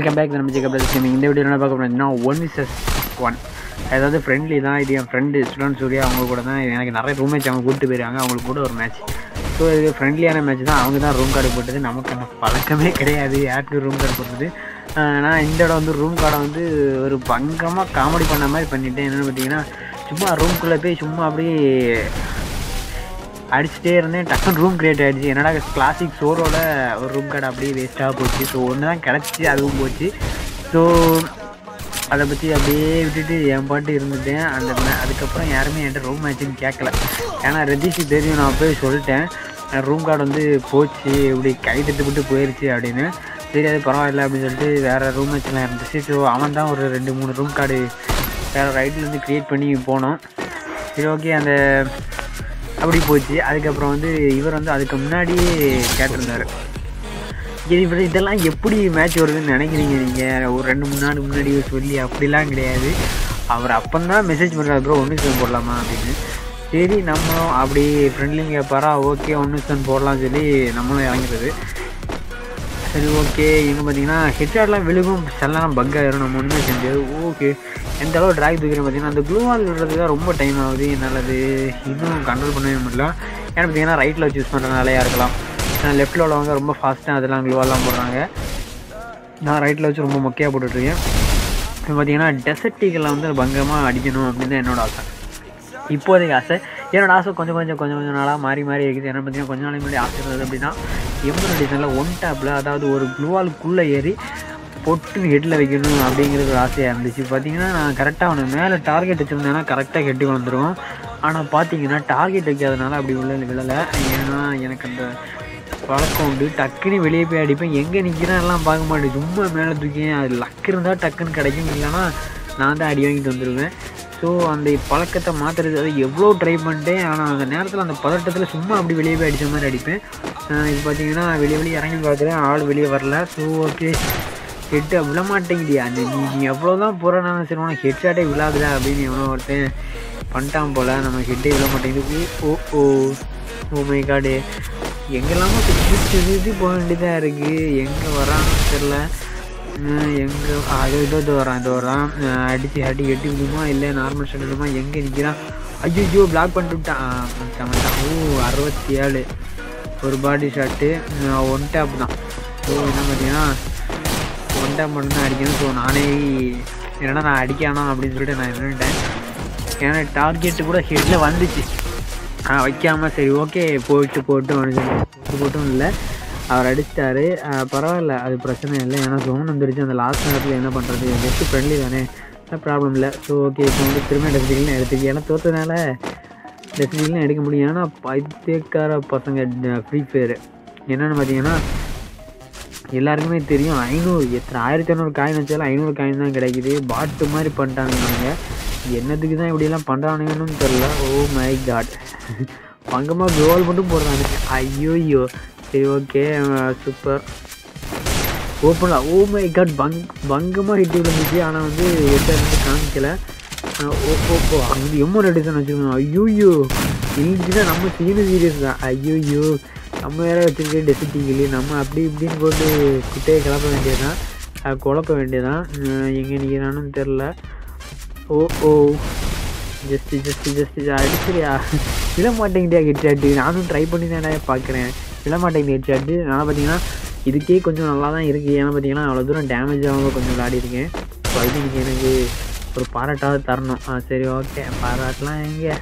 welcome back நம்ம ஜெகப் gaming இந்த video என்ன பார்க்க போகிறோம்னா ஒன் விசஸ் ஒன் அதாவது ஃப்ரெண்ட்லி தான் இது என் ஃப்ரெண்டு ஸ்டூடெண்ட் சூர்யா அவங்க கூட தான் எனக்கு நிறைய ரூம் மேட்ச் அவங்க கூப்பிட்டு போயிருக்காங்க அவங்களுக்கு கூட ஒரு மேட்ச் ஸோ இது ஃப்ரெண்ட்லியான மேட்ச் தான் அவங்க தான் ரூம் கார்டு போட்டது நமக்கு அந்த பழக்கமே கிடையாது யாருக்கு ரூம் கார்டு போட்டது ஆஹ் நான் இந்த இடம் வந்து ரூம் கார்டை வந்து ஒரு பங்கமாக காமெடி பண்ண மாதிரி பண்ணிட்டேன் என்னென்னு பார்த்தீங்கன்னா சும்மா ரூம்குள்ளே போய் சும்மா அப்படியே அடிச்சுட்டே இருந்தேன் டக்குன்னு ரூம் கிரியேட் ஆகிடுச்சு என்னடா கிளாசிக் சோரோட ஒரு ரூம் கார்டு அப்படியே வேஸ்ட்டாக போச்சு ஸோ ஒன்று தான் கிடச்சி அதுவும் போச்சு ஸோ அதை பற்றி அப்படியே விட்டுட்டு என் பாட்டு இருந்துட்டேன் அந்த மே- அதுக்கப்புறம் யாருமே என்கிட்ட ரூம் மேட்ச்னு கேட்கல ஏன்னா ரதீஷுக்கு தெரியும் நான் போய் சொல்லிட்டேன் ரூம் கார்டு வந்து போச்சு இப்படி கை தட்டுப்பட்டு போயிடுச்சு அப்படின்னு சரி அது பரவாயில்ல அப்படின்னு சொல்லிட்டு வேறு ரூம் மேட்ச்லாம் இருந்துச்சு ஸோ அவன் தான் ஒரு ரெண்டு மூணு ரூம் கார்டு வேறு ரைட்லேருந்து க்ரியேட் பண்ணி போனோம் சரி ஓகே அந்த அப்படி போச்சு அதுக்கப்புறம் வந்து இவர் வந்து அதுக்கு முன்னாடியே கேட்டிருந்தாரு இது இப்படி இதெல்லாம் எப்படி மேட்ச் வருதுன்னு நினைக்கிறீங்க நீங்கள் ஒரு ரெண்டு மூணு நாள் முன்னாடி சொல்லி அப்படிலாம் கிடையாது அவர் அப்பந்தான் மெசேஜ் பண்ணுறாரு ப்ரோ ஒன்று செவன் போடலாமா அப்படின்னு சரி நம்மளும் அப்படி ஃப்ரெண்ட்லிங்க பாரா ஓகே ஒன்று செவன் போடலாம் சொல்லி நம்மளும் இறங்குறது சரி ஓகே இங்கே பார்த்தீங்கன்னா ஹெட்ஷாட்லாம் விழுகும் செல்லாம் பக் ஆயிரும் நம்ம ஒன்றுமே செஞ்சது ஓகே எந்த அளவு ட்ராக் தூக்கிறேன் பார்த்தீங்கன்னா அந்த க்ளூ வால் விடுறது தான் ரொம்ப டைம் ஆகுது என்னால் அது இன்னும் கண்ட்ரோல் பண்ணவே முடியல ஏன்னா பார்த்தீங்கன்னா ரைட்டில் வச்சு யூஸ் பண்ணுறதுனாலயா இருக்கலாம் லெஃப்ட்டில் உள்ளவங்க ரொம்ப ஃபாஸ்ட்டாக அதெல்லாம் க்ளூவாலாம் போடுறாங்க நான் ரைட்டில் வச்சு ரொம்ப மொக்கையாக போட்டுட்ருக்கேன் இப்போ பார்த்தீங்கன்னா டெசர்ட்டிகளை வந்து பங்கமாக அடிக்கணும் அப்படின்னு தான் என்னோட ஆசை இப்போதைக்கு ஆசை என்னோட ஆசை கொஞ்சம் கொஞ்சம் கொஞ்சம் கொஞ்சம் நாளாக மாறி மாறி இருக்குது என்ன பார்த்தீங்கன்னா கொஞ்ச நாளைக்கு முன்னாடி ஆசை இருந்தது அப்படின்னா எம்பர் டிசைனில் ஒன் டேப்பில் அதாவது ஒரு க்ளூவாலுக்குள்ளே ஏறி பொட்டு ஹெட்டில் வைக்கணும் அப்படிங்கிறது ஒரு ஆசையாக இருந்துச்சு பார்த்தீங்கன்னா நான் கரெக்டாக அவனுக்கு மேலே டார்கெட் வச்சுருந்தேன்னா கரெக்டாக ஹெட்டு வந்துடும் ஆனால் பார்த்தீங்கன்னா டார்கெட் வைக்காதனால அப்படி உள்ள விழலை ஏன்னா எனக்கு அந்த பழக்கம் உண்டு டக்குன்னு வெளியே போய் அடிப்பேன் எங்கே நிற்கிறேன் எல்லாம் பார்க்க மாட்டேன் சும்மா மேலே தூக்கி அது லக் இருந்தால் டக்குன்னு கிடைக்கும் இல்லைன்னா நான் தான் அடி வாங்கிட்டு வந்துடுவேன் ஸோ அந்த பழக்கத்தை மாற்றுறது அது எவ்வளோ ட்ரை பண்ணிட்டேன் ஆனால் அந்த நேரத்தில் அந்த பதட்டத்தில் சும்மா அப்படி வெளியே போய் அடித்த மாதிரி அடிப்பேன் ஆஹ் இது பார்த்தீங்கன்னா வெளியே வெளியே இறங்கி பார்க்குறேன் ஆள் வெளியே வரல ஸோ ஓகே ஹெட்டு விழ மாட்டேங்குதியா அந்த நீ நீ எவ்வளோ தான் போகிறனாலும் சரி உனக்கு ஹெட் ஷாட்டே விழாதுடா அப்படின்னு எவ்வளோ ஒருத்தன் பண்ணிட்டான் போல் நம்ம ஹெட்டே விழ மாட்டேங்குது ஓ ஓ ஓ மை காடு எங்கெல்லாமோ சுற்றி சுற்றி போக வேண்டியதாக இருக்குது எங்கே வரான்னு தெரில எங்கே அது இதோ இது வரான் இது வரான் அடித்து அடி எட்டி விடுமா இல்லை நார்மல் ஷாட் விடுமா எங்கே நிற்கிறான் ஐயோ பிளாக் பண்ணிட்டு விட்டான் மச்சான் ஓ அறுபத்தி ஏழு ஒரு பாடி ஷாட்டு ஒன் டேப் தான் ஸோ என்ன பார்த்தீங்கன்னா ஒன் டேப் மட்டும் தான் அடிக்கணும் ஸோ நானே என்னடா நான் அடிக்கானோ அப்படின்னு சொல்லிட்டு நான் நின்றுட்டேன் ஏன்னா டார்கெட்டு கூட ஹெட்டில் வந்துச்சு ஆ வைக்காம சரி ஓகே போயிட்டு போட்டு மனுஷன் போட்டு போட்டும் இல்லை அவர் அடிச்சிட்டாரு ஆ, பரவாயில்ல அது பிரச்சனை இல்லை ஏன்னா ஜோன் வந்துருச்சு அந்த லாஸ்ட் நேரத்தில் என்ன பண்ணுறது பெஸ்ட்டு ஃப்ரெண்ட்லி தானே ப்ராப்ளம் இல்லை ஸோ ஓகே இப்போ வந்து திரும்ப டெசிடிகள்னு எடுத்துக்கு ஏன்னா தோற்றதுனால டெசிடிகள்னு எடுக்க முடியும் ஏன்னா பைத்தியக்கார பசங்க ஃப்ரீ ஃபயர் என்னென்னு பார்த்தீங்கன்னா எல்லாருக்குமே தெரியும் ஐநூறு எத்தனை ஆயிரத்தி ஐநூறு காயின் வச்சாலும் ஐநூறு காயின் தான் கிடைக்குது பாட்டு மாதிரி பண்ணிட்டானுங்க என்னத்துக்கு தான் இப்படியெல்லாம் பண்ணுறானுங்கன்னு தெரில ஓ மை காட் பங்கமாக கோல் மட்டும் போடுறானுங்க ஐயோயோ சரி ஓகே சூப்பர் ஓப்பனில் ஓ மை காட் பங் பங்கமாக ஹிட் விழுந்துச்சு ஆனால் வந்து எட்ட இருந்து காமிக்கல அஹ் ஓ ஓ ஓ அங்கே எம்மோ ரெடிசன் வச்சுக்கணும் ஐயோயோ இருந்துச்சுன்னா நம்ம சீனு சீரியஸ் தான் ஐயோயோ நம்ம வேற வச்சுருக்க டெசிட்டிங்களே நம்ம அப்படி இப்படின்னு போட்டு குட்டையை கிளப்ப வேண்டியதுதான் அஹ் குழப்ப வேண்டியதான் எங்கே நிற்கிறான்னு தெரில ஓ ஓ ஜஸ்ட் ஜஸ்ட் ஜஸ்ட் அடிச்சிரியா விழ மாட்டேங்குதியா ஹெட்ஷாட்டு நானும் ட்ரை பண்ணி தானே பார்க்குறேன் விழ மாட்டேங்குது ஹெட்ஷாட்டு நான் பார்த்தீங்கன்னா இதுக்கே கொஞ்சம் நல்லா தான் இருக்குது ஏன்னா பார்த்தீங்கன்னா அவ்வளோ தூரம் டேமேஜ் ஆகாமல் கொஞ்சம் விளையாடிருக்கேன் ஸோ அது இன்னைக்கு எனக்கு ஒரு பாராட்டாவது தரணும் ஆ சரி ஓகே பாராட்டலாம் எங்கே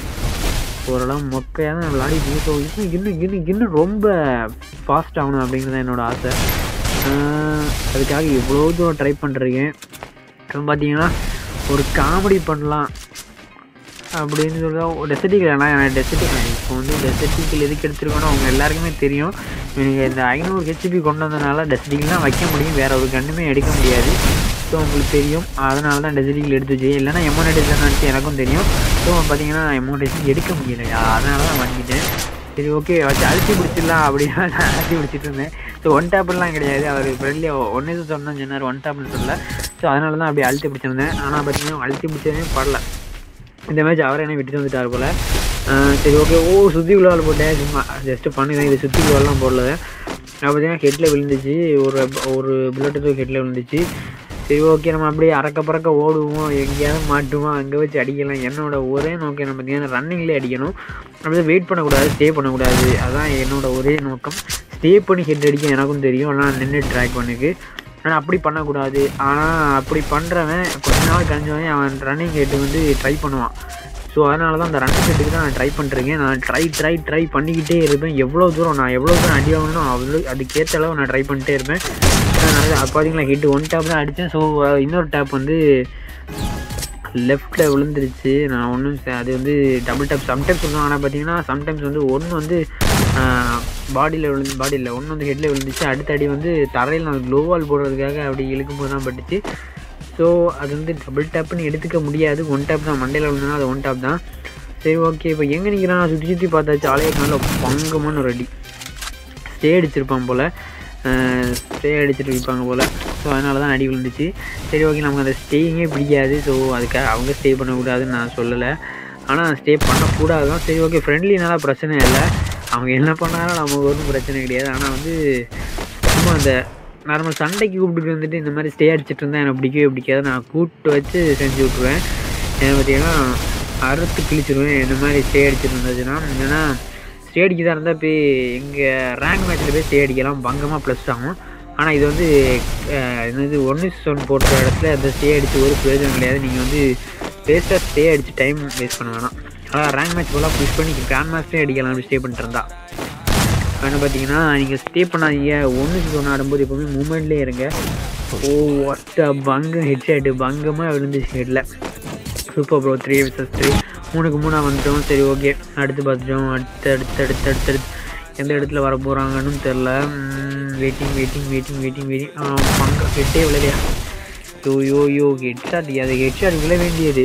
ஓரளவு மொக்கையாக தான் விளையாடிட்டு ஸோ இன்னும் இன்னும் இன்னும் இன்னும் ரொம்ப ஃபாஸ்ட் ஆகணும் அப்படிங்கிறது தான் என்னோடய ஆசை ஆஹ் அதுக்காக எவ்வளோ தூரம் ட்ரை பண்ணுறீங்க அப்புறம் பார்த்தீங்கன்னா ஒரு காமெடி பண்ணலாம் அப்படின்னு சொல்ல டெசர்ட்டிக்கல் ஆனால் டெசர்ட்டிக்கல் இப்போ வந்து டெசர்ட்டிக்கல் எதுக்கு எடுத்துருக்கோன்னு அவங்க எல்லாருக்குமே தெரியும் இவங்க இந்த ஐநூறு ஹெச்பி கொண்டு வந்ததுனால டெசர்ட்டிக்கல் வைக்க முடியும் வேற ஒரு கண்ணுமே எடுக்க முடியாது ஸோ உங்களுக்கு தெரியும் அதனால தான் டெசர்ட்டிக்கல் எடுத்து வச்சு இல்லைன்னா எமோனடைசன் வச்சு எனக்கும் தெரியும் ஸோ பார்த்தீங்கன்னா எமோனடைசன் எடுக்க முடியலையா அதனால தான் வாங்கிட்டேன் சரி ஓகே வச்சு அழுத்தி பிடிச்சிடலாம் அப்படின்னா நான் அழுத்தி பிடிச்சிட்டு இருந்தேன் ஸோ ஒன் டேப்லாம் கிடையாது அவர் ஃப்ரெண்ட்லியாக ஒன்றே சொன்னா சொன்னார் ஒன் டேப்னு சொல்லல ஸோ அதனால தான் அப்படி அழுத்தி பிடிச்சிருந்தேன் ஆனால் பார்த்தீங்கன்னா அழுத்தி பிடிச்சதே படல இந்த மேட்ச் அவரை என்ன விட்டுட்டு வந்துட்டார் போல் சரி ஓகே ஓ சுற்றி விழாவில் போட்டேன் சும்மா ஜஸ்ட்டு பண்ணுறேன் இது சுற்றி விழாலாம் போடல நான் பார்த்தீங்கன்னா ஹெட்டில் விழுந்துச்சு ஒரு ஒரு புல்லட்டு ஹெட்டில் விழுந்துச்சு சரி ஓகே நம்ம அப்படியே அறக்க பறக்க ஓடுவோம் எங்கேயாவது மாட்டுவோம் அங்கே வச்சு அடிக்கலாம் என்னோட ஒரே நோக்கம் என்ன பார்த்தீங்கன்னா ரன்னிங்லேயே அடிக்கணும் அப்படியே வெயிட் பண்ணக்கூடாது ஸ்டே பண்ணக்கூடாது அதான் என்னோட ஒரே நோக்கம் ஸ்டே பண்ணி ஹெட் அடிக்க எனக்கும் தெரியும் ஆனால் நின்று ட்ராக் பண்ணுக்கு ஆனால் அப்படி பண்ணக்கூடாது ஆனால் அப்படி பண்ணுறவன் கொஞ்ச நாள் கழிஞ்சவன் அவன் ரன்னிங் ஹெட்டு வந்து ட்ரை பண்ணுவான் ஸோ அதனால தான் அந்த ரன்னிங் ஹெட்டுக்கு தான் நான் ட்ரை பண்ணிருக்கேன் நான் ட்ரை ட்ரை ட்ரை பண்ணிக்கிட்டே இருப்பேன் எவ்வளோ தூரம் நான் எவ்வளோ தூரம் அடி வாங்கணும் அவ்வளோ அதுக்கேற்ற அளவு நான் ட்ரை பண்ணிட்டே இருப்பேன் அதனால அது பார்த்தீங்களா ஹிட் ஒன் டேப் தான் அடித்தேன் ஸோ இன்னொரு டேப் வந்து லெஃப்ட்டில் விழுந்துருச்சு நான் ஒன்றும் அது வந்து டபுள் டேப் சம்டைம்ஸ் சொல்லுவாங்க ஆனால் பார்த்தீங்கன்னா சம்டைம்ஸ் வந்து ஒன்று வந்து பாடியில் விழுந்து பாடியில் ஒன்று வந்து ஹெட்டில் விழுந்துச்சு அடுத்த அடி வந்து தரையில் நான் க்ளோவால் போடுறதுக்காக அப்படி இழுக்கும் போது தான் பட்டுச்சு ஸோ அது வந்து டபுள் டேப்புன்னு எடுத்துக்க முடியாது ஒன் டேப் தான் மண்டையில் விழுந்தனா அது ஒன் டேப் தான் சரி ஓகே இப்போ எங்கே நிற்கிறான் சுற்றி சுற்றி பார்த்தாச்சு ஆலய காலில் பங்கமான ஒரு அடி ஸ்டே அடிச்சிருப்பான் போல் ஸ்டே அடிச்சிட்டு இருப்பாங்க போல் ஸோ அதனால தான் அடி விழுந்துச்சு சரி ஓகே நமக்கு அந்த ஸ்டேயிங்கே பிடிக்காது ஸோ அதுக்காக அவங்க ஸ்டே பண்ணக்கூடாதுன்னு நான் சொல்லலை ஆனால் ஸ்டே பண்ணக்கூடாது தான் சரி ஓகே ஃப்ரெண்ட்லினால பிரச்சனை இல்லை அவங்க என்ன பண்ணாலும் நமக்கு ஒன்றும் பிரச்சனை கிடையாது ஆனால் வந்து சும்மா அந்த நார்மல் சண்டைக்கு கூப்பிட்டு வந்துட்டு இந்த மாதிரி ஸ்டே அடிச்சிட்டு இருந்தால் எனக்கு பிடிக்கவே பிடிக்காது நான் கூப்பிட்டு வச்சு செஞ்சு விட்ருவேன் ஏன்னா பார்த்தீங்கன்னா அறுத்து கிழிச்சிருவேன் இந்த மாதிரி ஸ்டே அடிச்சிட்டு இருந்துச்சுன்னா ஏன்னா ஸ்டே அடிக்கதாக இருந்தால் போய் எங்கள் ரேங்க் மேட்ச்சில் போய் ஸ்டே அடிக்கலாம் பங்கமாக ப்ளஸ் ஆகும் ஆனால் இது வந்து என்னது ஒன்று ஒன் போட்ட இடத்துல அந்த ஸ்டே அடித்து ஒரு பிரயோஜனம் கிடையாது நீங்கள் வந்து வேஸ்ட்டாக ஸ்டே அடித்து டைம் வேஸ்ட் பண்ண வேணாம் அதான் ரேங்க் மேட்ச் ஃபுல்லாக புஷ் பண்ணி கிராண்ட் மேட்ச்லேயே அடிக்கலாம் அப்படி ஸ்டே பண்ணிட்டு இருந்தா ஆனால் பார்த்தீங்கன்னா நீங்கள் ஸ்டே பண்ணாதீங்க ஒன்று ஒன்று ஆடும்போது எப்போவுமே மூமெண்ட்லேயே இருங்க ஓ ஒட்ட பங்கம் ஹெட் ஷாட்டு பங்கமாக விழுந்துச்சு ஹெட்டில் super bro three versus three மூணுக்கு மூணாக வந்துட்டோம் சரி ஓகே அடுத்து பார்த்துட்டோம் அடுத்து அடுத்து அடுத்து அடுத்து அடுத்து எந்த இடத்துல வர போகிறாங்கன்னு தெரில waiting waiting waiting waiting waiting பங்க ஹெட்டே விளையா yo yo yo head shot அது ஹெட் ஷாட் விழ வேண்டியது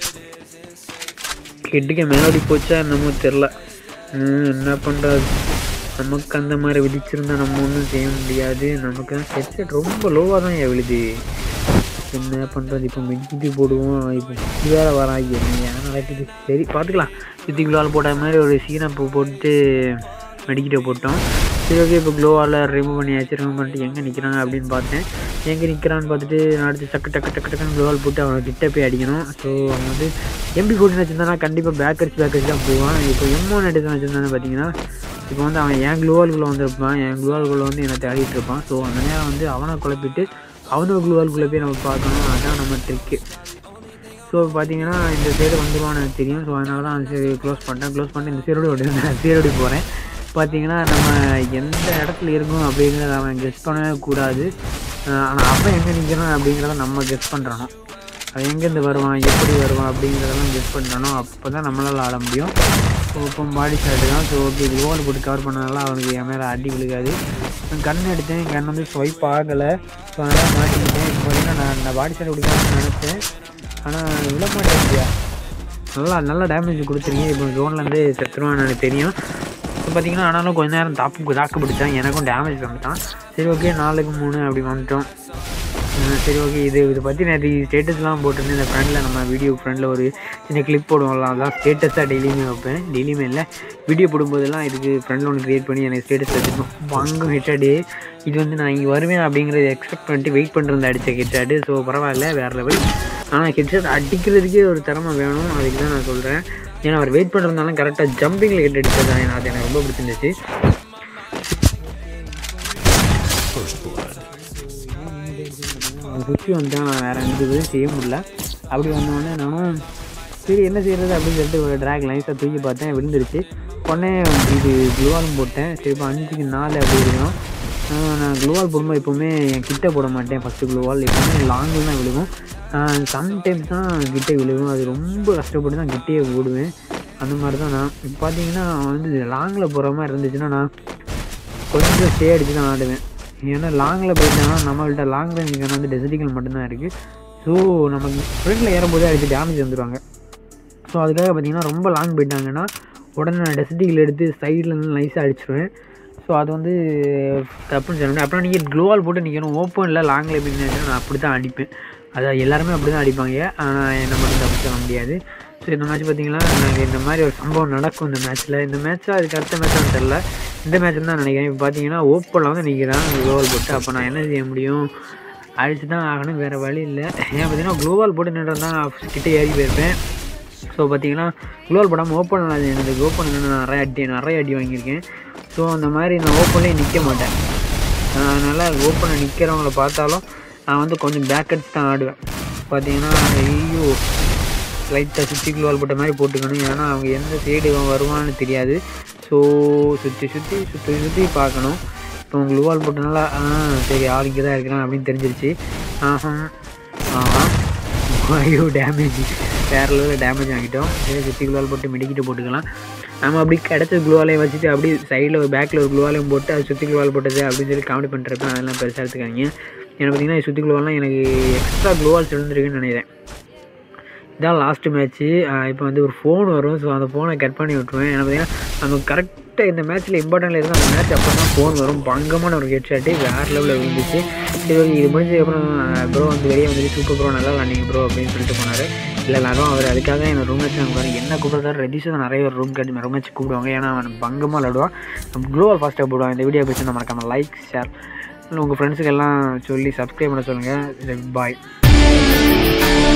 ஹெட்டுக்கு மேலோடி போச்சா என்னமோ தெரில என்ன பண்ணுறது நமக்கு அந்த மாதிரி விதிச்சிருந்தா நம்ம ஒன்றும் செய்ய முடியாது நமக்கு ஹெட்செட் ரொம்ப லோவாக தான் ஏன் விழுது என்ன பண்ணுறது இப்போ மெடிக்கிட்டு போடுவோம் இப்போ வேறு வராங்க என்ன நடக்குது சரி பார்த்துக்கலாம் சுற்றி குளோவால் போட்ட மாதிரி ஒரு சீனப்பு போட்டு மெடிக்கிட்ட போட்டோம் சரி ஓகே இப்போ க்ளோவால் ரிமூவ் பண்ணியாச்சு ரிமூவ் பண்ணிட்டு எங்கே நிற்கிறாங்க அப்படின்னு பார்த்தேன் எங்கே நிற்கிறான்னு பார்த்துட்டு நான் அடுத்து டக்கு டக்கு டக்கு டக்குன்னு க்ளோவால் போட்டு அவனை கிட்ட போய் அடிக்கணும் ஸோ அவன் வந்து எம்பி ஃபோர்டின் வச்சுருந்தானா கண்டிப்பாக பேக்கர்ஸ் பேக்கர்ஸ் தான் போவான் இப்போ எம்மோன் எடுத்து வச்சுருந்தானு பார்த்தீங்கன்னா இப்போ வந்து அவன் என் க்ளோவால்குள்ளே வந்திருப்பான் என் க்ளோவால்குள்ளே வந்து என்னை தேடிட்டு இருப்பான் ஸோ அந்த நேரம் வந்து அவனை குழப்பிட்டு அவனுக்கு க்ளோவால்குள்ளே போய் நம்ம பார்க்கணும் அதுதான் நம்ம ட்ரிக்கு ஸோ பார்த்தீங்கன்னா இந்த சைடு வந்துடுவான்னு எனக்கு தெரியும் ஸோ அதனால தான் சரி க்ளோஸ் பண்ணிட்டேன் க்ளோஸ் பண்ணிட்டு இந்த சீரோடு ஓடி நான் சீரோடி போகிறேன் பார்த்தீங்கன்னா நம்ம எந்த இடத்துல இருக்கோம் அப்படிங்கிறத அவன் கெஸ் பண்ணவே கூடாது ஆனால் அவன் எங்கே நிற்கிறான் அப்படிங்கிறத நம்ம கெஸ் பண்ணுறணும் அவன் எங்கேருந்து வருவான் எப்படி வருவான் அப்படிங்கிறதெல்லாம் கெஸ் பண்ணுறணும் அப்போ தான் நம்மளால் ஆட முடியும் ஸோ இப்போ பாடி ஷாட்டு தான் ஸோ ஓகே கோல் போட்டு கவர் பண்ணனால அவனுக்கு என் மேலே அடி விழுகாது நான் கண் எடுத்தேன் என் கண் வந்து ஸ்வைப் ஆகலை ஸோ அதனால் மாட்டிக்கிட்டேன் இப்போ பார்த்தீங்கன்னா நான் நான் பாடி ஷாட் கொடுக்கலாம்னு நினச்சேன் ஆனால் விழ மாட்டேங்கியா நல்லா நல்லா டேமேஜ் கொடுத்துருக்கீங்க இப்போ ஜோன்லேருந்து செத்துருவான்னு எனக்கு தெரியும் இப்போ பார்த்தீங்கன்னா ஆனாலும் கொஞ்ச நேரம் தாப்பு தாக்கு பிடிச்சான் எனக்கும் டேமேஜ் வந்துட்டான் சரி ஓகே நாலுக்கு மூணு அப்படி வந்துட்டோம் சரி ஓகே இது இதை பற்றி நிறைய ஸ்டேட்டஸ்லாம் போட்டிருந்தேன் இந்த ஃப்ரெண்டில் நம்ம வீடியோ ஃப்ரெண்டில் ஒரு சின்ன கிளிப் போடுவோம்ல அதான் ஸ்டேட்டஸாக டெய்லியுமே வைப்பேன் டெய்லியுமே இல்லை வீடியோ போடும்போதெல்லாம் இதுக்கு ஃப்ரெண்டில் ஒன்று க்ரியேட் பண்ணி எனக்கு ஸ்டேட்டஸ் வச்சுருக்கோம் வாங்கும் ஹெட்ஷாட்டு இது வந்து நான் இங்கே வருவேன் அப்படிங்கிறத எக்ஸ்பெக்ட் பண்ணிட்டு வெயிட் பண்ணிருந்தேன் அடித்த ஹெட்ஷாட்டு ஸோ பரவாயில்ல வேறு லெவல் ஆனால் ஹெட்ஷாட் அடிக்கிறதுக்கே ஒரு திறமை வேணும் அதுக்கு தான் நான் சொல்கிறேன் ஏன்னா அவர் வெயிட் பண்ணுறதுனால கரெக்டாக ஜம்பிங்கில் ஹெட் அடித்தது தான் அது எனக்கு ரொம்ப பிடிச்சிருந்துச்சு சுற்றி வந்துட்டேன் நான் வேறு எந்த இதுவும் செய்ய முடியல அப்படி வந்தோடனே நானும் சரி என்ன செய்கிறது அப்படின்னு சொல்லிட்டு ஒரு ட்ராக் லைஸாக தூக்கி பார்த்தேன் விழுந்துருச்சு உடனே இது க்ளூவாலும் போட்டேன் சரி இப்போ அஞ்சுக்கு நாலு அப்படி இருக்கணும் நான் க்ளூவால் போடும்போது எப்போவுமே என் கிட்ட போட மாட்டேன் ஃபஸ்ட்டு க்ளூவால் எப்போவுமே லாங்கில் தான் விழுகும் சம்டைம்ஸ் தான் கிட்டே விழுகும் அது ரொம்ப கஷ்டப்பட்டு தான் கிட்டே ஓடுவேன் அந்த மாதிரி தான் நான் இப்போ பார்த்தீங்கன்னா வந்து லாங்கில் போகிற மாதிரி இருந்துச்சுன்னா நான் கொஞ்சம் ஸ்டே அடித்து தான் ஆடுவேன் ஏன்னா லாங்கில் போயிட்டாங்கன்னா நம்மள்கிட்ட லாங் ரேஞ்சுக்கான வந்து டெசிட்டிகள் மட்டும்தான் இருக்குது ஸோ நமக்கு ஃப்ரெண்டில் ஏறும்போதே அடிச்சு டேமேஜ் வந்துடுவாங்க ஸோ அதுக்காக பார்த்தீங்கன்னா ரொம்ப லாங் போயிட்டாங்கன்னா உடனே நான் டெசிட்டிகள் எடுத்து சைடில் நைஸாக அடிச்சிடுவேன் ஸோ அது வந்து தப்புன்னு சொல்ல முடியும் அப்புறம் நீங்கள் க்ளோவால் போட்டு நிற்கணும் ஓப்பனில் லாங்கில் எப்படி நான் அப்படி தான் அடிப்பேன் அதான் எல்லாருமே அப்படி தான் அடிப்பாங்க ஆனால் என்ன மட்டும் தப்பு சொல்ல முடியாது ஸோ இந்த மேட்ச் பார்த்தீங்கன்னா நாங்கள் இந்த மாதிரி ஒரு சம்பவம் நடக்கும் இந்த மேட்ச்சில் இந்த மேட்ச்சாக அதுக்கு அடுத்த மேட்சாக தெரில இந்த மேட்ச் தான் நினைக்கிறேன் இப்போ பார்த்தீங்கன்னா ஓப்பனில் வந்து நிற்கிறான் குளோவால் போட்டு அப்போ நான் என்ன செய்ய முடியும் அடிச்சு தான் ஆகணும் வேறு வழி இல்லை ஏன் பார்த்தீங்கன்னா குளோவால் போட்டு நின்று தான் கிட்டே ஏறி போயிருப்பேன் ஸோ பார்த்தீங்கன்னா குளோவால் போடாமல் ஓப்பன் எனக்கு ஓப்பன் நான் நிறைய அடி நிறைய அடி வாங்கியிருக்கேன் ஸோ அந்த மாதிரி நான் ஓப்பன்லேயே நிற்க மாட்டேன் அதனால் ஓப்பனில் நிற்கிறவங்கள பார்த்தாலும் நான் வந்து கொஞ்சம் பேக் அடிச்சு தான் ஆடுவேன் பார்த்தீங்கன்னா ஐயோ லைட்டாக சுற்றி குளோவால் போட்ட மாதிரி போட்டுக்கணும் ஏன்னா அவங்க எந்த சைடு வருவான்னு தெரியாது ஸோ சுற்றி சுற்றி சுற்றி சுற்றி பார்க்கணும் இப்போ குளோவால் போட்டனால ஆ சரி ஆள் இங்கே தான் இருக்கிறான் அப்படின்னு தெரிஞ்சிருச்சு ஆஹா ஆஹா ஐயோ டேமேஜ் வேறு லெவலில் டேமேஜ் வாங்கிட்டோம் சரி சுற்றி குளோவால் போட்டு மெடிக்கிட்டு போட்டுக்கலாம் நம்ம அப்படி கிடச்ச குளோவாலையும் வச்சுட்டு அப்படியே சைடில் ஒரு பேக்கில் ஒரு குளோவாலையும் போட்டு அது சுற்றி குளோவால் போட்டது அப்படின்னு சொல்லி காமெடி பண்ணுறப்ப அதெல்லாம் பெருசாக எடுத்துக்காதீங்க ஏன்னா பார்த்தீங்கன்னா சுற்றி குளோவாலாம் எனக்கு எக்ஸ்ட்ரா குளோவால்ஸ் விழுந்துருக்குன்னு நினைக்கிறேன் இதான் லாஸ்ட்டு மேட்ச்சு இப்போ வந்து ஒரு ஃபோன் வரும் ஸோ அந்த ஃபோனை கட் பண்ணி விட்ருவேன் ஏன்னா பார்த்தீங்கன்னா நமக்கு கரெக்டாக இந்த மேட்ச்சில் இம்பார்ட்டன்ட் இருக்கும் அந்த மேட்ச் அப்போ தான் ஃபோன் வரும் பங்கமான ஒரு ஹெட் ஷாட்டு வேறு லெவலில் விழுந்துச்சு சரி ஓகே இது முடிஞ்சதுக்கப்புறம் ப்ரோ வந்து வெளியே வந்துட்டு சூப்பர் ப்ரோ நல்லா விளாண்டிங்க ப்ரோ அப்படின்னு சொல்லிட்டு போனார் இல்லை எல்லாரும் அவர் அதுக்காக என்ன ரூம் மேட்ச் நாங்கள் என்ன கூப்பிட்றாரு ரெடிஷன் நிறைய பேர் ரூம் கட்டி ரூம் மேட்ச் கூப்பிடுவாங்க ஏன்னா அவன் பங்கமாக விளாடுவான் க்ளோவல் ஃபாஸ்ட்டாக போடுவான் இந்த வீடியோ பிடிச்சி மறக்காம லைக் ஷேர் உங்கள் ஃப்ரெண்ட்ஸுக்கெல்லாம் சொல்லி சப்ஸ்கிரைப் பண்ண சொல்லுங்கள் பாய்